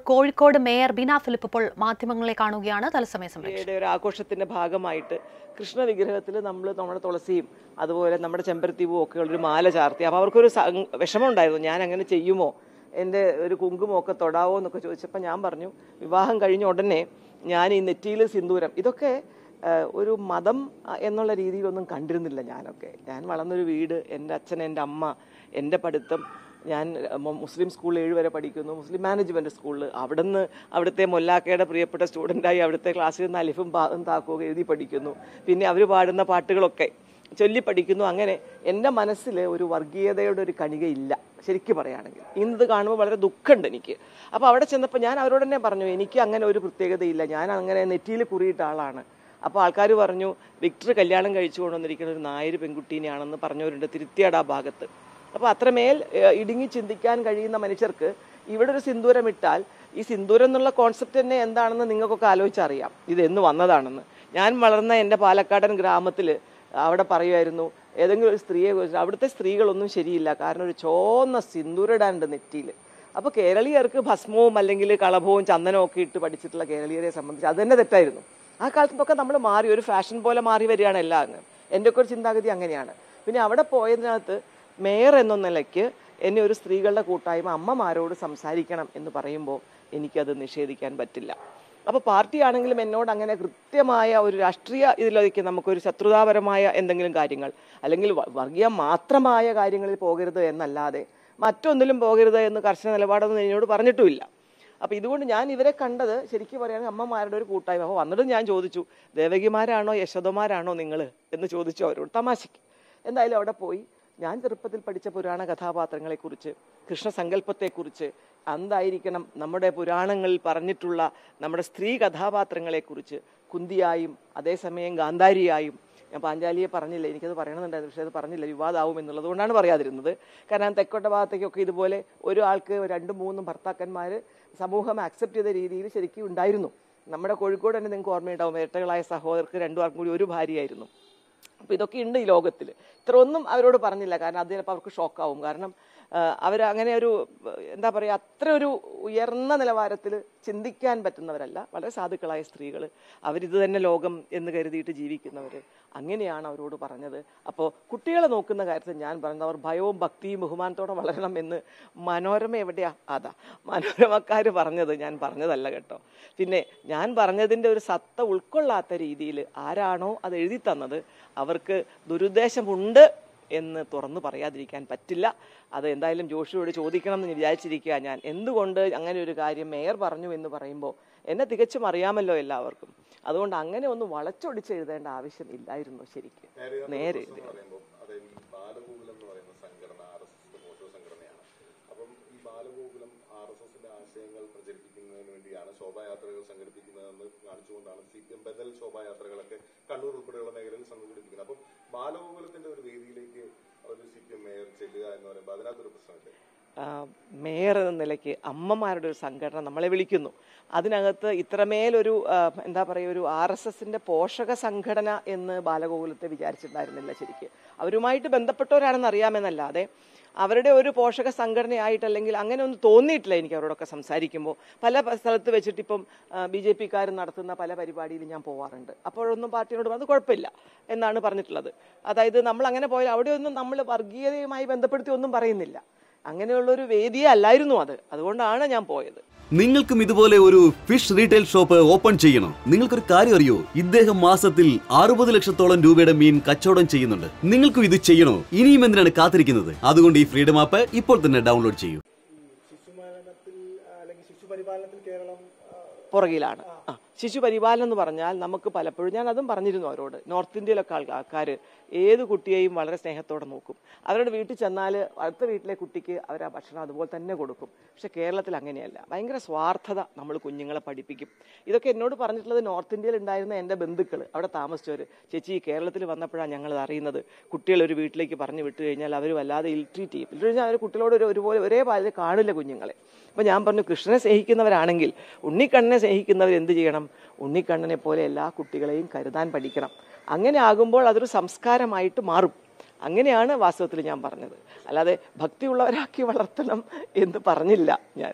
Kozhikode mayor Beena Philip ഇപ്പോൾ മാധ്യമങ്ങളെ കാണുകയാണ് തത്സമയ സംരക്ഷണം യുടെ ഒരു ആഘോഷത്തിന്റെ ഭാഗമായിട്ട് കൃഷ്ണ വിഗ്രഹത്തിൽ നമ്മൾ നമ്മുടെ തുളസിയും അതുപോലെ നമ്മുടെ ചെമ്പരത്തി പൂവും ഒക്കെ ഉള്ളൊരു മാല ചാർത്തി അപ്പോൾ അവർക്കൊരു സ- വിഷമം ഉണ്ടായിരുന്നു ഞാൻ അങ്ങനെ ചെയ്യുമോ എൻ്റെ ഒരു കുങ്കുമൊക്കെ തൊടാവോ എന്നൊക്കെ ചോദിച്ചപ്പോൾ ഞാൻ പറഞ്ഞു വിവാഹം കഴിഞ്ഞ ഉടനെ ഞാൻ ഈ നെറ്റിയിൽ സിന്ദൂരം ഇതൊക്കെ ആ, ഒരു മതം ആ, എന്നുള്ള രീതിയിലൊന്നും കണ്ടിരുന്നില്ല ഞാനൊക്കെ ഞാൻ വളർന്നൊരു വീട് എൻ്റെ അച്ഛൻ എൻ്റെ അമ്മ എൻ്റെ പഠിത്തം ഞാൻ മു- മുസ്ലിം സ്കൂളിൽ ഏഴ് വരെ പഠിക്കുന്നു മുസ്ലിം മാനേജ്മെന്റ് സ്കൂളിൽ അവിടുന്ന് അവിടുത്തെ മൊല്ലാക്കയുടെ പ്രിയപ്പെട്ട സ്റ്റുഡൻ്റായി അവിടുത്തെ ക്ലാസ്സിൽ നിന്ന് അലിഫും ബാതും താക്കവും എഴുതി പഠിക്കുന്നു പിന്നെ അവർ പാടുന്ന പാട്ടുകളൊക്കെ ചൊല്ലി പഠിക്കുന്നു അങ്ങനെ എൻ്റെ മനസ്സിൽ ഒരു വർഗീയതയുടെ ഒരു കണികയില്ല ശരിക്കും പറയുകയാണെങ്കിൽ ഇന്നത് കാണുമ്പോൾ വളരെ ദുഃഖമുണ്ട് എനിക്ക് അപ്പോൾ അവിടെ ചെന്നപ്പോൾ ഞാൻ അവരോട് തന്നെ പറഞ്ഞു എനിക്ക് അങ്ങനെ ഒരു പ്രത്യേകതയില്ല ഞാൻ അങ്ങനെ നെറ്റിയിൽ കുറിയിട്ട ആളാണ് അപ്പോൾ ആൾക്കാർ പറഞ്ഞു വിക്ടർ കല്യാണം കഴിച്ചു കൊണ്ടുവന്നിരിക്കുന്ന ഒരു നായർ പെൺകുട്ടീനെയാണെന്ന് പറഞ്ഞവരുണ്ട് തിരുത്തിയാട് ആ ഭാഗത്ത് അപ്പോൾ അത്രമേൽ ഏഹ്, ഇടുങ്ങി ചിന്തിക്കാൻ കഴിയുന്ന മനുഷ്യർക്ക് ഇവിടെ ഒരു സിന്ദൂരം ഇട്ടാൽ ഈ സിന്ദൂരം എന്നുള്ള കോൺസെപ്റ്റ് തന്നെ എന്താണെന്ന് നിങ്ങൾക്കൊക്കെ ആലോചിച്ചറിയാം ഇത് എന്ന് വന്നതാണെന്ന് ഞാൻ വളർന്ന എൻ്റെ പാലക്കാടൻ ഗ്രാമത്തിൽ അവിടെ പറയുമായിരുന്നു ഏതെങ്കിലും ഒരു സ്ത്രീയെ കുറിച്ച് അവിടുത്തെ സ്ത്രീകളൊന്നും ശരിയില്ല കാരണം ഒരു ചോന്ന സിന്ദൂരിടാനുണ്ട് നെറ്റിയിൽ അപ്പോൾ കേരളീയർക്ക് ഭസ്മവും അല്ലെങ്കിൽ കളഭവും ചന്ദനവും ഒക്കെ ഇട്ട് പഠിച്ചിട്ടുള്ള കേരളീയരെ സംബന്ധിച്ച് അത് തന്നെ തെറ്റായിരുന്നു ആ കാലത്തൊക്കെ നമ്മൾ മാറി ഒരു ഫാഷൻ പോലെ മാറി വരികയാണ് എല്ലാം അങ്ങ് എൻ്റെ ഒക്കെ ഒരു ചിന്താഗതി അങ്ങനെയാണ് പിന്നെ അവിടെ പോയതിനകത്ത് മേയർ എന്ന നിലയ്ക്ക് എന്നെ ഒരു സ്ത്രീകളുടെ കൂട്ടായ്മ അമ്മമാരോട് സംസാരിക്കണം എന്ന് പറയുമ്പോൾ എനിക്കത് നിഷേധിക്കാൻ പറ്റില്ല അപ്പോൾ പാർട്ടിയാണെങ്കിലും എന്നോട് അങ്ങനെ കൃത്യമായ ഒരു രാഷ്ട്രീയ ഇതിലേക്ക് നമുക്കൊരു ശത്രുതാപരമായ എന്തെങ്കിലും കാര്യങ്ങൾ അല്ലെങ്കിൽ വ- വർഗീയ മാത്രമായ കാര്യങ്ങളിൽ പോകരുത് എന്നല്ലാതെ മറ്റൊന്നിലും പോകരുത് എന്ന് കർശന നിലപാടൊന്നും എന്നോട് പറഞ്ഞിട്ടുമില്ല അപ്പോൾ ഇതുകൊണ്ട് ഞാൻ ഇവരെ കണ്ടത് ശരിക്കും പറയുകയാണെങ്കിൽ അമ്മമാരുടെ ഒരു കൂട്ടായ്മ അപ്പോൾ വന്നിട്ട് ഞാൻ ചോദിച്ചു ദേവകിമാരാണോ യശോദമാരാണോ നിങ്ങൾ എന്ന് ചോദിച്ചു അവരോട് തമാശയ്ക്ക് എന്തായാലും അവിടെ പോയി ഞാൻ ചെറുപ്പത്തിൽ പഠിച്ച പുരാണ കഥാപാത്രങ്ങളെക്കുറിച്ച് കൃഷ്ണസങ്കല്പത്തെക്കുറിച്ച് എന്തായിരിക്കണം നമ്മുടെ പുരാണങ്ങളിൽ പറഞ്ഞിട്ടുള്ള നമ്മുടെ സ്ത്രീ കഥാപാത്രങ്ങളെക്കുറിച്ച് കുന്തിയായും അതേസമയം ഗാന്ധാരിയായും ഞാൻ പാഞ്ചാലിയെ പറഞ്ഞില്ല എനിക്കത് പറയണമെന്നുണ്ടായിരുന്നു പക്ഷേ അത് പറഞ്ഞില്ല വിവാദമാവും എന്നുള്ളത് കൊണ്ടാണ് പറയാതിരുന്നത് കാരണം തെക്കോട്ട ഭാഗത്തേക്കൊക്കെ ഇതുപോലെ ഒരു ആൾക്ക് രണ്ടും മൂന്നും ഭർത്താക്കന്മാർ സമൂഹം അക്സെപ്റ്റ് ചെയ്ത രീതിയിൽ ശരിക്കും ഉണ്ടായിരുന്നു നമ്മുടെ കോഴിക്കോട് തന്നെ നിങ്ങൾക്ക് ഓർമ്മയുണ്ടാവും ഇരട്ടകളായ സഹോദരർക്ക് രണ്ടു പേർക്കും കൂടി ഒരു ഭാര്യയായിരുന്നു അപ്പോൾ ഇതൊക്കെ ഉണ്ട് ഈ ലോകത്തിൽ ഇത്ര ഒന്നും അവരോട് പറഞ്ഞില്ല കാരണം അത് ചിലപ്പോൾ അവർക്ക് ഷോക്കാവും കാരണം അവർ അങ്ങനെ ഒരു ആ, എന്താ പറയുക അത്ര ഒരു ഉയർന്ന നിലവാരത്തിൽ ചിന്തിക്കാൻ പറ്റുന്നവരല്ല വളരെ സാധുക്കളായ സ്ത്രീകൾ അവരിത് തന്നെ ലോകം എന്ന് കരുതിയിട്ട് ജീവിക്കുന്നവർ അങ്ങനെയാണ് അവരോട് പറഞ്ഞത് അപ്പോൾ കുട്ടികളെ നോക്കുന്ന കാര്യത്തിൽ ഞാൻ പറഞ്ഞത് അവർ ഭയവും ഭക്തിയും ബഹുമാനത്തോടെ വളരണം എന്ന് മനോരമ എവിടെയാ അതാ മനോരമക്കാർ പറഞ്ഞത് ഞാൻ പറഞ്ഞതല്ല കേട്ടോ പിന്നെ ഞാൻ പറഞ്ഞതിൻ്റെ ഒരു സത്ത ഉൾക്കൊള്ളാത്ത രീതിയിൽ ആരാണോ അത് എഴുതി തന്നത് അവർക്ക് ദുരുദ്ദേശമുണ്ട് എന്ന് തുറന്നു പറയാതിരിക്കാൻ പറ്റില്ല അത് എന്തായാലും ജോഷിയോട് ചോദിക്കണം എന്ന് വിചാരിച്ചിരിക്കുക ഞാൻ എന്തുകൊണ്ട് അങ്ങനെ ഒരു കാര്യം മേയർ പറഞ്ഞു എന്ന് പറയുമ്പോൾ എന്നെ തികച്ചും അറിയാമല്ലോ എല്ലാവർക്കും അതുകൊണ്ട് അങ്ങനെ ഒന്ന് വളച്ചൊടിച്ച് എഴുതേണ്ട ആവശ്യം ഇല്ലായിരുന്നു ശരിക്കും നേരെ എഴുതി പറയുമ്പോൾ അതായത് ഈ ബാലഗോകുലം എന്ന് പറയുന്ന സംഘടന ആർ എസ് എസിന്റെ പോഷക സംഘടനയാണ് അപ്പം ഈ ബാലഗോകുലം ആർ എസ് എസിന്റെ ആശയങ്ങൾ പ്രചരിപ്പിക്കുന്നതിന് വേണ്ടിയാണ് ശോഭായാത്രകൾ സംഘടിപ്പിക്കുന്നതെന്ന് കാണിച്ചുകൊണ്ടാണ് സി പി എം ബദൽ ശോഭായാത്രകളൊക്കെ കണ്ണൂർ ഉൾപ്പെടെയുള്ള മേഖലയിൽ സംഘടിപ്പിക്കുന്നത് അപ്പം ബാലഗോകുലത്തിന്റെ ഒരു വേദിയിലേക്ക് ഒരു സി പി എം മേയർ ചെല്ലുക എന്ന് പറയുമ്പോൾ അതിനകത്തൊരു പ്രശ്നമില്ലേ ആ, മേയർ എന്ന നിലയ്ക്ക് അമ്മമാരുടെ ഒരു സംഘടന നമ്മളെ വിളിക്കുന്നു അതിനകത്ത് ഇത്രമേലൊരു ആ, എന്താ പറയുക ഒരു ആർ എസ് എസിന്റെ പോഷക സംഘടന എന്ന് ബാലഗോകുലത്തെ വിചാരിച്ചിട്ടുണ്ടായിരുന്നില്ല ശരിക്ക് അവരുമായിട്ട് ബന്ധപ്പെട്ടവരാണെന്ന് അറിയാമെന്നല്ലാതെ അവരുടെ ഒരു പോഷക സംഘടനയായിട്ട് അല്ലെങ്കിൽ അങ്ങനെ ഒന്നും തോന്നിയിട്ടില്ല എനിക്ക് അവരോടൊക്കെ സംസാരിക്കുമ്പോൾ പല പ- സ്ഥലത്ത് വെച്ചിട്ട് ഇപ്പം ബി ജെ പിക്കാർ നടത്തുന്ന പല പരിപാടിയിലും ഞാൻ പോവാറുണ്ട് അപ്പോഴൊന്നും പാർട്ടിയോട് അത് കുഴപ്പമില്ല എന്നാണ് പറഞ്ഞിട്ടുള്ളത് അതായത് നമ്മൾ അങ്ങനെ പോയാൽ അവിടെയൊന്നും നമ്മൾ വർഗീയതയുമായി ബന്ധപ്പെടുത്തി ഒന്നും പറയുന്നില്ല അങ്ങനെയുള്ളൊരു വേദിയെ അല്ലായിരുന്നു അത് അതുകൊണ്ടാണ് ഞാൻ പോയത് നിങ്ങൾക്കും ഇതുപോലെ ഒരു ഫിഷ് റീറ്റെയിൽ ഷോപ്പ് ഓപ്പൺ ചെയ്യണം നിങ്ങൾക്കൊരു കാര്യം അറിയോ ഇദ്ദേഹം മാസത്തിൽ അറുപത് ലക്ഷത്തോളം രൂപയുടെ മീൻ കച്ചവടം ചെയ്യുന്നുണ്ട് നിങ്ങൾക്കും ഇത് ചെയ്യണോ ഇനിയും എന്തിനാണ് കാത്തിരിക്കുന്നത് അതുകൊണ്ട് ഈ ഫ്രീഡം ആപ്പ് ഇപ്പോൾ തന്നെ ഡൗൺലോഡ് ചെയ്യൂ ശിശുമരണത്തിൽ അല്ലെങ്കിൽ ശിശുപരിപാലനത്തിൽ കേരളം ആ, പുറകിലാണ് ആ ശിശു പരിപാലനം എന്ന് പറഞ്ഞാൽ നമുക്ക് പലപ്പോഴും ഞാൻ അതും പറഞ്ഞിരുന്നു അവരോട് നോർത്ത് ഇന്ത്യയിലൊക്കെ ആൾക്കാർ ഏത് കുട്ടിയെയും വളരെ സ്നേഹത്തോടെ നോക്കും അവരുടെ വീട്ടിൽ ചെന്നാൽ അടുത്ത വീട്ടിലെ കുട്ടിക്ക് അവർ ആ ഭക്ഷണം അതുപോലെ തന്നെ കൊടുക്കും പക്ഷെ കേരളത്തിൽ അങ്ങനെയല്ല ഭയങ്കര സ്വാർത്ഥത നമ്മൾ കുഞ്ഞുങ്ങളെ പഠിപ്പിക്കും ഇതൊക്കെ എന്നോട് പറഞ്ഞിട്ടുള്ളത് നോർത്ത് ഇന്ത്യയിൽ ഉണ്ടായിരുന്ന എൻ്റെ ബന്ധുക്കൾ അവിടെ താമസിച്ചവർ ചേച്ചി ഈ കേരളത്തിൽ വന്നപ്പോഴാണ് ഞങ്ങൾ അറിയുന്നത് കുട്ടികൾ ഒരു വീട്ടിലേക്ക് പറഞ്ഞു വിട്ടു കഴിഞ്ഞാൽ അവർ വല്ലാതെ ഇൽ ട്രീറ്റ് ചെയ്യും ഇൽ കഴിഞ്ഞാൽ അവർ കുട്ടികളോട് ഒരു ഒരുപോലെ ഒരേ പാലിൽ കാണില്ല കുഞ്ഞുങ്ങളെ അപ്പോൾ ഞാൻ പറഞ്ഞു കൃഷ്ണനെ സ്നേഹിക്കുന്നവരാണെങ്കിൽ ഉണ്ണിക്കണ്ണനെ സ്നേഹിക്കുന്നവർ എന്ത് ചെയ്യണം ഉണ്ണിക്കണ്ണനെ പോലെ എല്ലാ കുട്ടികളെയും കരുതാൻ പഠിക്കണം അങ്ങനെ ആകുമ്പോൾ അതൊരു സംസ്കാരമായിട്ട് മാറും അങ്ങനെയാണ് വാസ്തവത്തിൽ ഞാൻ പറഞ്ഞത് അല്ലാതെ ഭക്തിയുള്ളവരാക്കി വളർത്തണം എന്ന് പറഞ്ഞില്ല ഞാൻ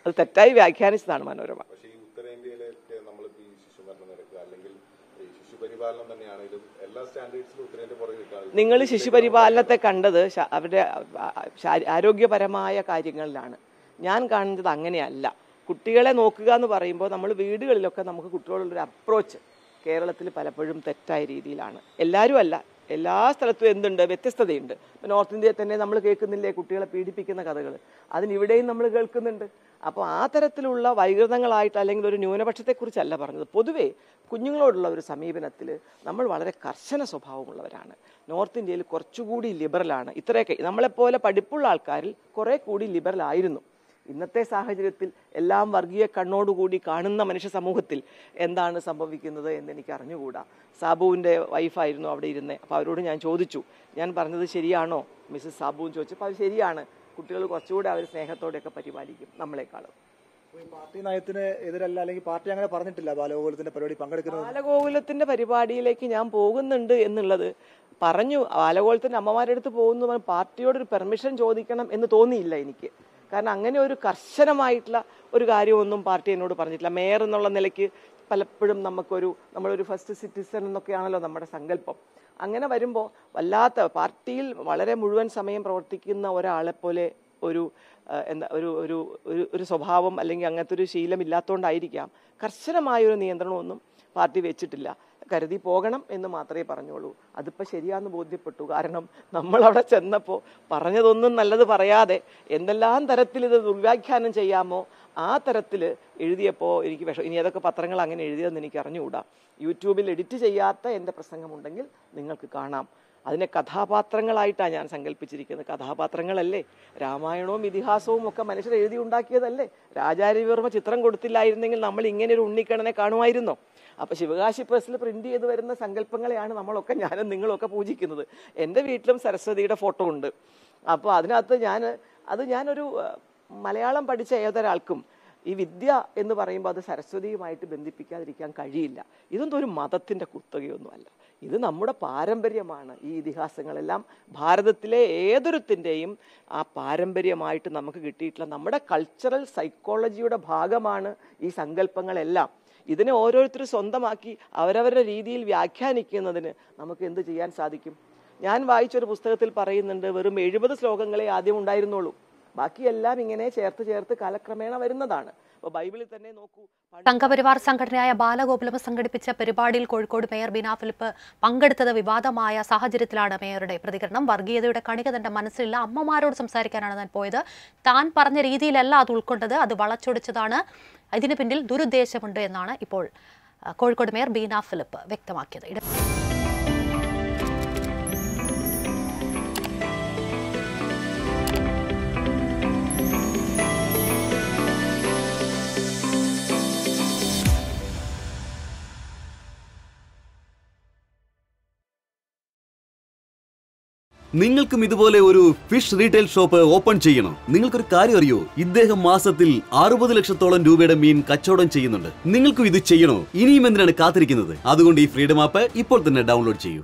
അത് തെറ്റായി വ്യാഖ്യാനിച്ചതാണ് മനോരമ പക്ഷേ ഈ ഉത്തരേന്ത്യയിലേക്ക് നമ്മളിപ്പോൾ ഈ ശിശുമരണ നിരക്ക് അല്ലെങ്കിൽ ഈ ശിശുപരിപാലനം തന്നെയാണെങ്കിലും എല്ലാ സ്റ്റാൻഡേർഡ്സിലും ഉത്തരേന്ത്യ പുറകെ നിൽക്കുകയാണ്. നിങ്ങൾ ശിശുപരിപാലനത്തെ കണ്ടത് ശ- അവരുടെ ആ, ശാരീ- ആരോഗ്യപരമായ കാര്യങ്ങളിലാണ് ഞാൻ കാണുന്നത് അങ്ങനെയല്ല കുട്ടികളെ നോക്കുക എന്ന് പറയുമ്പോൾ നമ്മൾ വീടുകളിലൊക്കെ നമുക്ക് കുട്ടികളോടുള്ളൊരു അപ്രോച്ച് കേരളത്തിൽ പലപ്പോഴും തെറ്റായ രീതിയിലാണ് എല്ലാവരും അല്ല എല്ലാ സ്ഥലത്തും എന്തുണ്ട് വ്യത്യസ്തതയുണ്ട് ഇപ്പം നോർത്ത് ഇന്ത്യയിൽ തന്നെ നമ്മൾ കേൾക്കുന്നില്ലേ കുട്ടികളെ പീഡിപ്പിക്കുന്ന കഥകൾ അതിനിവിടെയും നമ്മൾ കേൾക്കുന്നുണ്ട് അപ്പോൾ ആ തരത്തിലുള്ള വൈകൃതങ്ങളായിട്ട് അല്ലെങ്കിൽ ഒരു ന്യൂനപക്ഷത്തെക്കുറിച്ചല്ല പറഞ്ഞത് പൊതുവേ കുഞ്ഞുങ്ങളോടുള്ള ഒരു സമീപനത്തിൽ നമ്മൾ വളരെ കർശന സ്വഭാവമുള്ളവരാണ് നോർത്ത് ഇന്ത്യയിൽ കുറച്ചുകൂടി ലിബറലാണ് ഇത്രയൊക്കെ നമ്മളെപ്പോലെ പഠിപ്പുള്ള ആൾക്കാരിൽ കുറേ കൂടി ലിബറൽ ആയിരുന്നു ഇന്നത്തെ സാഹചര്യത്തിൽ എല്ലാം വർഗീയ കണ്ണോടുകൂടി കാണുന്ന മനുഷ്യ സമൂഹത്തിൽ എന്താണ് സംഭവിക്കുന്നത് എന്ന് എനിക്ക് അറിഞ്ഞുകൂടാ സാബുവിൻ്റെ വൈഫായിരുന്നു അവിടെ ഇരുന്നത് അപ്പോൾ അവരോട് ഞാൻ ചോദിച്ചു ഞാൻ പറഞ്ഞത് ശരിയാണോ മിസ്സസ് സാബു എന്ന് ചോദിച്ചപ്പോൾ അത് ശരിയാണ് കുട്ടികൾ കുറച്ചുകൂടെ അവർ സ്നേഹത്തോടെയൊക്കെ പരിപാലിക്കും നമ്മളെക്കാളും അപ്പോൾ ഈ പാർട്ടി നയത്തിന് എതിരല്ല അല്ലെങ്കിൽ പാർട്ടി അങ്ങനെ പറഞ്ഞിട്ടില്ല ബാലഗോകുലത്തിന്റെ പരിപാടി പങ്കെടുക്കുന്നത് ബാലഗോകുലത്തിന്റെ പരിപാടിയിലേക്ക് ഞാൻ പോകുന്നുണ്ട് എന്നുള്ളത് പറഞ്ഞു ബാലഗോകുലത്തിന്റെ അമ്മമാരുടെ അടുത്ത് പോകുന്നു പറഞ്ഞ് പാർട്ടിയോട് ഒരു പെർമിഷൻ ചോദിക്കണം എന്ന് തോന്നിയില്ല എനിക്ക് കാരണം അങ്ങനെ ഒരു കർശനമായിട്ടുള്ള ഒരു കാര്യമൊന്നും പാർട്ടി എന്നോട് പറഞ്ഞിട്ടില്ല മേയർ എന്നുള്ള നിലയ്ക്ക് പലപ്പോഴും നമുക്കൊരു നമ്മളൊരു ഫസ്റ്റ് സിറ്റിസൺ എന്നൊക്കെയാണല്ലോ നമ്മുടെ സങ്കല്പം അങ്ങനെ വരുമ്പോൾ വല്ലാത്ത പാർട്ടിയിൽ വളരെ മുഴുവൻ സമയം പ്രവർത്തിക്കുന്ന ഒരാളെ പോലെ ഒരു ആ, എന്താ ഒരു ഒരു ഒരു ഒരു സ്വഭാവം അല്ലെങ്കിൽ അങ്ങനത്തെ ഒരു ശീലം ഇല്ലാത്തതുകൊണ്ടായിരിക്കാം കർശനമായ ഒരു നിയന്ത്രണമൊന്നും പാർട്ടി വെച്ചിട്ടില്ല കരുതി പോകണം എന്ന് മാത്രമേ പറഞ്ഞോളൂ അതിപ്പോൾ ശരിയാന്ന് ബോധ്യപ്പെട്ടു കാരണം നമ്മൾ അവിടെ ചെന്നപ്പോൾ പറഞ്ഞതൊന്നും നല്ലത് പറയാതെ എന്തെല്ലാം തരത്തിൽ ഇത് ദുർവ്യാഖ്യാനം ചെയ്യാമോ ആ തരത്തിൽ എഴുതിയപ്പോൾ എനിക്ക് വിഷം ഇനി ഏതൊക്കെ പത്രങ്ങൾ അങ്ങനെ എഴുതിയതെന്ന് എനിക്ക് അറിഞ്ഞുകൂടാ യൂട്യൂബിൽ എഡിറ്റ് ചെയ്യാത്ത എൻ്റെ പ്രസംഗമുണ്ടെങ്കിൽ നിങ്ങൾക്ക് കാണാം അതിനെ കഥാപാത്രങ്ങളായിട്ടാണ് ഞാൻ സങ്കല്പിച്ചിരിക്കുന്നത് കഥാപാത്രങ്ങളല്ലേ രാമായണവും ഇതിഹാസവും ഒക്കെ മനുഷ്യർ എഴുതി ഉണ്ടാക്കിയതല്ലേ രാജാരവിവർമ്മ ചിത്രം കൊടുത്തില്ലായിരുന്നെങ്കിൽ നമ്മൾ ഇങ്ങനെ ഒരു ഉണ്ണിക്കണ്ണനെ കാണുമായിരുന്നോ അപ്പൊ ശിവകാശി പ്രസ്സിൽ പ്രിന്റ് ചെയ്ത് വരുന്ന സങ്കല്പങ്ങളെയാണ് നമ്മളൊക്കെ ഞാനും നിങ്ങളൊക്കെ പൂജിക്കുന്നത് എൻ്റെ വീട്ടിലും സരസ്വതിയുടെ ഫോട്ടോ ഉണ്ട് അപ്പോൾ അതിനകത്ത് ഞാൻ അത് ഞാനൊരു അഹ്, മലയാളം പഠിച്ച ഏതൊരാൾക്കും ഈ വിദ്യ എന്ന് പറയുമ്പോൾ അത് സരസ്വതിയുമായിട്ട് ബന്ധിപ്പിക്കാതിരിക്കാൻ കഴിയില്ല ഇതൊന്നും ഒരു മതത്തിൻ്റെ കുത്തകയൊന്നുമല്ല ഇത് നമ്മുടെ പാരമ്പര്യമാണ് ഈ ഇതിഹാസങ്ങളെല്ലാം ഭാരതത്തിലെ ഏതൊരുത്തിൻ്റെയും ആ പാരമ്പര്യമായിട്ട് നമുക്ക് കിട്ടിയിട്ടുള്ള നമ്മുടെ കൾച്ചറൽ സൈക്കോളജിയുടെ ഭാഗമാണ് ഈ സങ്കല്പങ്ങളെല്ലാം ഇതിനെ ഓരോരുത്തരും സ്വന്തമാക്കി അവരവരുടെ രീതിയിൽ വ്യാഖ്യാനിക്കുന്നതിന് നമുക്ക് എന്ത് ചെയ്യാൻ സാധിക്കും ഞാൻ വായിച്ചൊരു പുസ്തകത്തിൽ പറയുന്നുണ്ട് വെറും എഴുപത് ശ്ലോകങ്ങളെ ആദ്യം ഉണ്ടായിരുന്നുള്ളൂ ബാക്കിയെല്ലാം ഇങ്ങനെ ചേർത്ത് ചേർത്ത് കാലക്രമേണ വരുന്നതാണ് അപ്പോൾ ബൈബിളിൽ തന്നെ നോക്കൂ പണ്ട് സംഘപരിവാർ സംഘടനയായ ബാലഗോകുലം സംഘടിപ്പിച്ച പരിപാടിയിൽ കോഴിക്കോട് മേയർ ബീന ഫിലിപ്പ് പങ്കെടുത്തത് വിവാദമായ സാഹചര്യത്തിലാണ് മേയറുടെ പ്രതികരണം വർഗീയതയുടെ കണിക തന്റെ മനസ്സിലില്ല അമ്മമാരോട് സംസാരിക്കാനാണ് താൻ പോയത് താൻ പറഞ്ഞ രീതിയിലല്ല അത് ഉൾക്കൊണ്ടത് അത് വളച്ചൊടിച്ചതാണ് ഇതിന് പിന്നിൽ ദുരുദ്ദേശമുണ്ട് എന്നാണ് ഇപ്പോൾ ആ, കോഴിക്കോട് മേയർ ബീന ഫിലിപ്പ് വ്യക്തമാക്കിയത് ഇട- നിങ്ങൾക്കും ഇതുപോലെ ഒരു ഫിഷ് റീറ്റെയിൽ ഷോപ്പ് ഓപ്പൺ ചെയ്യണം നിങ്ങൾക്കൊരു കാര്യം അറിയോ ഇദ്ദേഹം മാസത്തിൽ അറുപത് ലക്ഷത്തോളം രൂപയുടെ മീൻ കച്ചവടം ചെയ്യുന്നുണ്ട് നിങ്ങൾക്കും ഇത് ചെയ്യണോ ഇനിയും എന്തിനാണ് കാത്തിരിക്കുന്നത് അതുകൊണ്ട് ഈ ഫ്രീഡം ആപ്പ് ഇപ്പോൾ തന്നെ ഡൗൺലോഡ് ചെയ്യൂ